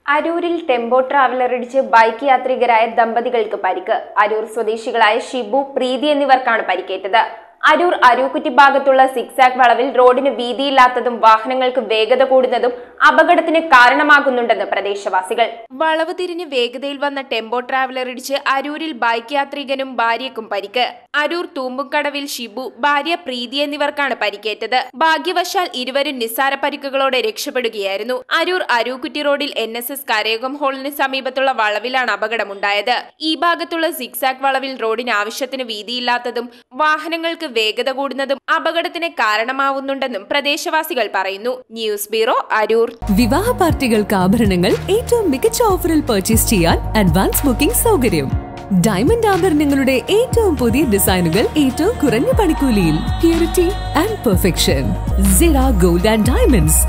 അരൂരിൽ tempo traveller ഇടിച്ച് bike യാത്രികരായ ദമ്പതികൾക്ക് പരിക്ക് അരൂർ സ്വദേശികളായ ഷിബു പ്രീതി എന്നിവർക്കാണ് പരിക്കേറ്റത് അരൂർ അരൂക്കുറ്റി ഭാഗത്തുള്ള സിക്സാക് വളവിൽ റോഡിന് വീതിയില്ലാത്തതും വാഹനങ്ങൾക്ക് വേഗത കൂടുന്നതും അപകടത്തിന് കാരണമാകുന്നുണ്ടെന്ന് പ്രദേശവാസികൾ വളവ് തിരിഞ്ഞ് വേഗതയിൽ വന്ന ടെമ്പോ ട്രാവലർ ഇടിച്ച് അരൂരിൽ ബൈക്ക് യാത്രികനും ഭാര്യയ്ക്കും പരിക്ക് അരൂർ തൂമ്പുംകടവിൽ ഷിബു ഭാര്യ പ്രീതി എന്നിവർക്കാണ് പരിക്കേറ്റത് ഭാഗ്യവശാൽ ഇരുവരും നിസ്സാര പരിക്കുകളോടെ രക്ഷപ്പെടുകയായിരുന്നു അരൂർ അരൂക്കുറ്റി റോഡിൽ എൻ എസ് എസ് കരയോഗം ഹാളിന് സമീപത്തുള്ള വളവിലാണ് അപകടമുണ്ടായത് ഈ ഭാഗത്തുള്ള സിക്സാക് വളവിൽ റോഡിന് ആവശ്യത്തിന് വീതിയില്ലാത്തതും വാഹനങ്ങൾക്ക് വേഗത കൂടുന്നതും അപകടത്തിന് കാരണമാവുന്നുണ്ടെന്നും പ്രദേശവാസികൾ പറയുന്നു ന്യൂസ് ബ്യൂറോ അരൂർ വിവാഹ പാർട്ടികൾക്ക് ആഭരണങ്ങൾ ഏറ്റവും മികച്ച ഓഫറിൽ പർച്ചേസ് ചെയ്യാൻ അഡ്വാൻസ് ബുക്കിംഗ് സൗകര്യം ഡയമണ്ട് ആഭരണങ്ങളുടെ ഏറ്റവും പുതിയ ഡിസൈനുകൾ ഏറ്റവും കുറഞ്ഞ പണിക്കൂലിയിൽ purity and perfection Sira gold and diamonds